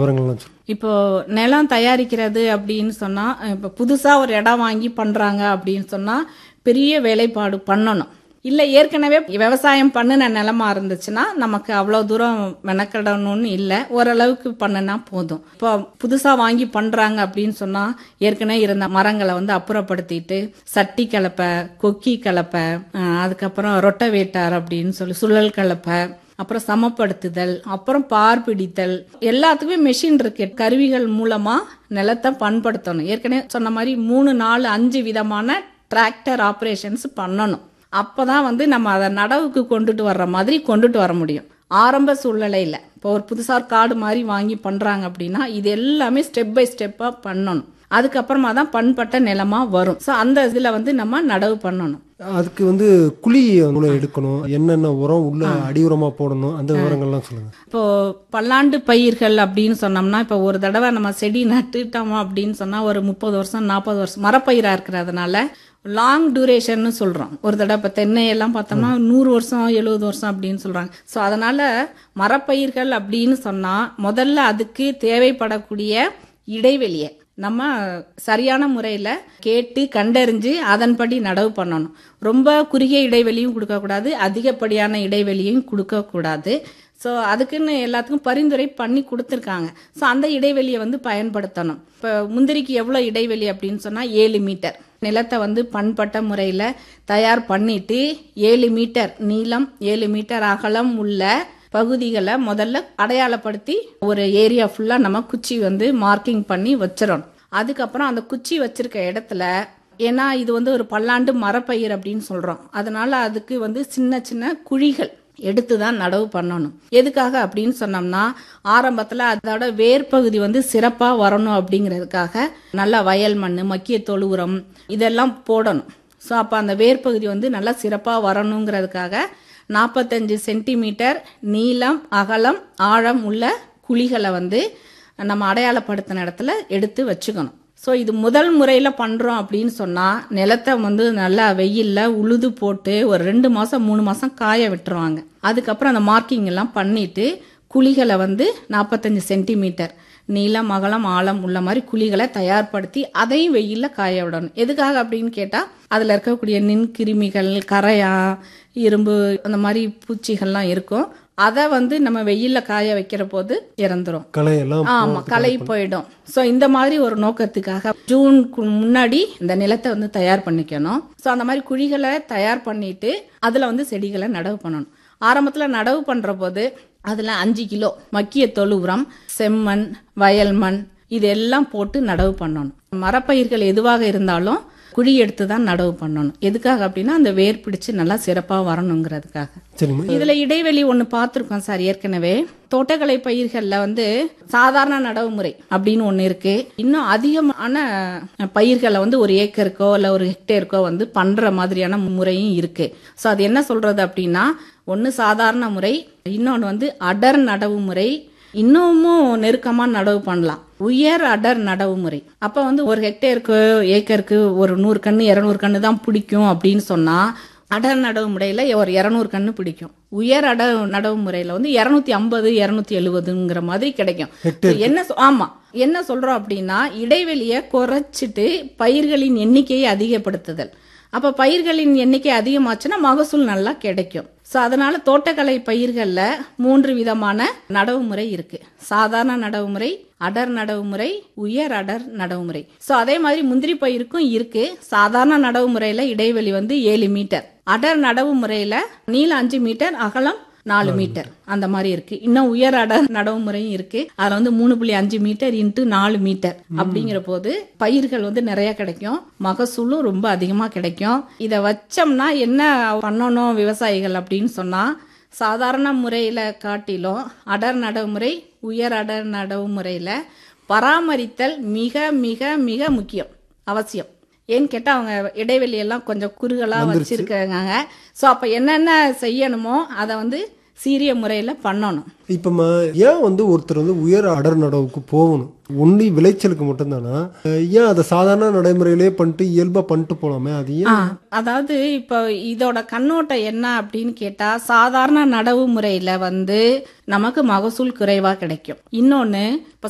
விவரங்கள்லாம் சொல்லுங்க இப்போ நிலம் தயாரிக்கிறது அப்படின்னு சொன்னா இப்போ புதுசா ஒரு இடம் வாங்கி பண்றாங்க அப்படின்னு சொன்னா பெரிய வேலைப்பாடு பண்ணணும் இல்ல ஏற்கனவே விவசாயம் பண்ணுன நிலமா இருந்துச்சுன்னா நமக்கு அவ்வளவு தூரம் மெனக்கிடணும்னு இல்லை ஓரளவுக்கு பண்ணுனா போதும் இப்போ புதுசா வாங்கி பண்றாங்க அப்படின்னு சொன்னா ஏற்கனவே இருந்த மரங்களை வந்து அப்புறப்படுத்திட்டு சட்டி கலப்பை கொக்கி கலப்பை அஹ் அதுக்கப்புறம் ரொட்டவேட்டார் அப்படின்னு சொல்லி சுழல் கலப்பை அப்புறம் சமப்படுத்துதல் அப்புறம் பார் பிடித்தல் எல்லாத்துக்குமே மெஷின் இருக்கு கருவிகள் மூலமா நிலத்தை பண்படுத்தணும் ஏற்கனவே சொன்ன மாதிரி மூணு நாலு அஞ்சு விதமான டிராக்டர் ஆப்ரேஷன்ஸ் பண்ணணும் அப்பதான் வந்து நம்ம அதை நடவுக்கு கொண்டுட்டு வர்ற மாதிரி கொண்டுட்டு வர முடியும் ஆரம்ப சூழ்நிலையில இப்போ ஒரு புதுசா ஒரு காடு மாதிரி வாங்கி பண்றாங்க அப்படின்னா இது எல்லாமே ஸ்டெப் பை ஸ்டெப்பா பண்ணணும் அதுக்கப்புறமா தான் பண்பட்ட நிலமா வரும் ஸோ அந்த இதுல வந்து நம்ம நடவு பண்ணணும் அதுக்கு வந்து குழி மூலம் எடுக்கணும் என்னென்ன உரம் உள்ள அடி உரமா போடணும் அந்த விவரங்கள்லாம் சொல்லுங்க இப்போ பல்லாண்டு பயிர்கள் அப்படின்னு சொன்னோம்னா இப்போ ஒரு தடவை நம்ம செடி நட்டுட்டோம் அப்படின்னு சொன்னா ஒரு முப்பது வருஷம் நாற்பது வருஷம் மரப்பயிரா இருக்கிறதுனால லாங் டியூரேஷன்னு சொல்றோம் ஒரு தடவை இப்போ தென்னை எல்லாம் பார்த்தோம்னா நூறு வருஷம் எழுபது வருஷம் அப்படின்னு சொல்றாங்க ஸோ அதனால மரப்பயிர்கள் அப்படின்னு சொன்னா முதல்ல அதுக்கு தேவைப்படக்கூடிய இடைவெளியை நம்ம சரியான முறையில் கேட்டு கண்டறிஞ்சு அதன்படி நடவு பண்ணணும் ரொம்ப குறுகிய இடைவெளியும் கொடுக்கக்கூடாது அதிகப்படியான இடைவெளியும் கொடுக்கக்கூடாது ஸோ அதுக்குன்னு எல்லாத்துக்கும் பரிந்துரை பண்ணி கொடுத்துருக்காங்க ஸோ அந்த இடைவெளியை வந்து பயன்படுத்தணும் இப்போ முந்திரிக்கு எவ்வளோ இடைவெளி அப்படின்னு சொன்னால் ஏழு மீட்டர் நிலத்தை வந்து பண்பட்ட முறையில் தயார் பண்ணிட்டு ஏழு மீட்டர் நீளம் ஏழு மீட்டர் அகலம் உள்ள பகுதிகளை முதல்ல அடையாளப்படுத்தி ஒரு ஏரியா ஃபுல்லாக நம்ம குச்சி வந்து மார்க்கிங் பண்ணி வச்சிடணும் அதுக்கப்புறம் அந்த குச்சி வச்சிருக்க இடத்துல ஏன்னா இது வந்து ஒரு பல்லாண்டு மரப்பயிர் அப்படின்னு சொல்றோம் அதனால அதுக்கு வந்து சின்ன சின்ன குழிகள் எடுத்து தான் நடவு பண்ணணும் எதுக்காக அப்படின்னு சொன்னோம்னா ஆரம்பத்தில் அதோட வேர்பகுதி வந்து சிறப்பாக வரணும் அப்படிங்கிறதுக்காக நல்லா வயல் மண் மக்கிய தொழு உரம் இதெல்லாம் போடணும் ஸோ அப்போ அந்த வேர்பகுதி வந்து நல்லா சிறப்பாக வரணுங்கிறதுக்காக நாற்பத்தஞ்சு சென்டிமீட்டர் நீளம் அகலம் ஆழம் உள்ள குழிகளை வந்து நம்ம அடையாளப்படுத்தின இடத்துல எடுத்து வச்சுக்கணும் ஸோ இது முதல் முறையில் பண்ணுறோம் அப்படின்னு சொன்னால் நிலத்தை வந்து நல்லா வெயிலில் உழுது போட்டு ஒரு ரெண்டு மாதம் மூணு மாதம் காய விட்டுருவாங்க அதுக்கப்புறம் அந்த மார்க்கிங் எல்லாம் பண்ணிட்டு குழிகளை வந்து நாற்பத்தஞ்சு சென்டிமீட்டர் நீளம் அகலம் ஆழம் உள்ள மாதிரி குழிகளை தயார்படுத்தி அதையும் வெயிலில் காய விடணும் எதுக்காக அப்படின்னு கேட்டால் அதில் இருக்கக்கூடிய நின்கிருமிகள் கரையா இரும்பு அந்த மாதிரி பூச்சிகள்லாம் இருக்கும் அதை வந்து நம்ம வெயில்ல காய வைக்கிற போது இறந்துரும் களையெல்லாம் ஆமா களை போயிடும் சோ இந்த மாதிரி ஒரு நோக்கத்துக்காக ஜூனுக்கு முன்னாடி இந்த நிலத்தை வந்து தயார் பண்ணிக்கணும் சோ அந்த மாதிரி குழிகளை தயார் பண்ணிட்டு அதுல வந்து செடிகளை நடவு பண்ணணும் ஆரம்பத்துல நடவு பண்ற போது அதுல அஞ்சு கிலோ மக்கிய தொழு உரம் செம்மண் வயல் மண் இது எல்லாம் போட்டு நடவு பண்ணணும் மரப்பயிர்கள் எதுவாக இருந்தாலும் குழி எடுத்து தான் நடவு பண்ணணும் எதுக்காக அப்படின்னா அந்த வேர் பிடிச்சு நல்லா சிறப்பா வரணுங்கிறதுக்காக சரிம்மா இதுல இடைவெளி ஒண்ணு பார்த்திருக்கோம் சார் ஏற்கனவே தோட்டக்கலை பயிர்கள்ல வந்து சாதாரண நடவு முறை அப்படின்னு ஒண்ணு இருக்கு இன்னும் அதிகமான பயிர்களை வந்து ஒரு ஏக்கருக்கோ இல்ல ஒரு ஹெக்டேருக்கோ வந்து பண்ற மாதிரியான முறையும் இருக்கு சோ அது என்ன சொல்றது அப்படின்னா ஒன்னு சாதாரண முறை இன்னொன்னு வந்து அடர் நடவு முறை இன்னமும் நெருக்கமா நடவு பண்ணலாம் உயர் அடர் நடவு முறை அப்ப வந்து ஒரு ஹெக்டேருக்கு ஏக்கருக்கு ஒரு நூறு கன்று இருநூறு கன்று தான் பிடிக்கும் அப்படின்னு சொன்னா அடர் நடவு முறையில ஒரு இரநூறு கன்று பிடிக்கும் உயர் அடர் நடவு முறையில வந்து இருநூத்தி ஐம்பது இருநூத்தி எழுபதுங்கிற மாதிரி கிடைக்கும் என்ன சொ- ஆமா என்ன சொல்றோம் அப்படின்னா இடைவெளியை குறைச்சிட்டு பயிர்களின் எண்ணிக்கையை அதிகப்படுத்துதல் அப்ப பயிர்களின் எண்ணிக்கை அதிகமாச்சுன்னா மகசூல் நல்லா கிடைக்கும் ஸோ அதனால தோட்டக்கலை பயிர்கள்ல மூன்று விதமான நடவு முறை இருக்கு சாதாரண நடவு முறை அடர் நடவு முறை உயர் அடர் நடவு முறை ஸோ அதே மாதிரி முந்திரி பயிருக்கும் இருக்கு சாதாரண நடவு முறையில இடைவெளி வந்து ஏழு மீட்டர் அடர் நடவு முறையில நீளம் அஞ்சு மீட்டர் அகலம் நாலு மீட்டர் அந்த மாதிரி இருக்கு இன்னும் உயர் அடர் நடவு முறையும் இருக்கு அதுல வந்து மூணு புள்ளி அஞ்சு மீட்டர் இன்ட்டு நாலு மீட்டர் அப்படிங்கிற போது பயிர்கள் வந்து நிறைய கிடைக்கும் மகசூலும் ரொம்ப அதிகமா கிடைக்கும் இதை வச்சோம்னா என்ன பண்ணணும் விவசாயிகள் அப்படின்னு சொன்னா சாதாரண முறையில காட்டிலும் அடர் நடவுமுறை உயர் அடர் நடவுமுறையில பராமரித்தல் மிக மிக மிக முக்கியம் அவசியம் ஏன்னு கேட்டால் அவங்க இடைவெளி எல்லாம் கொஞ்சம் குறுகலாக வச்சிருக்காங்க ஸோ அப்போ என்னென்ன செய்யணுமோ அதை வந்து சீரிய முறையில் பண்ணணும் இப்ப ஏன் வந்து ஒருத்தர் வந்து உயர் அடர் நடவுக்கு போகணும் ஒன்லி விளைச்சலுக்கு மட்டும்தானா அஹ் ஏன் அதை சாதாரண நடைமுறையிலே பண்ணிட்டு இயல்பா பண்ணிட்டு போலாமே அது ஆ, ஏன் அதாவது இப்போ இதோட கண்ணோட்டம் என்ன அப்படின்னு கேட்டா சாதாரண நடவு முறையில வந்து நமக்கு மகசூல் குறைவா கிடைக்கும் இன்னொன்னு இப்ப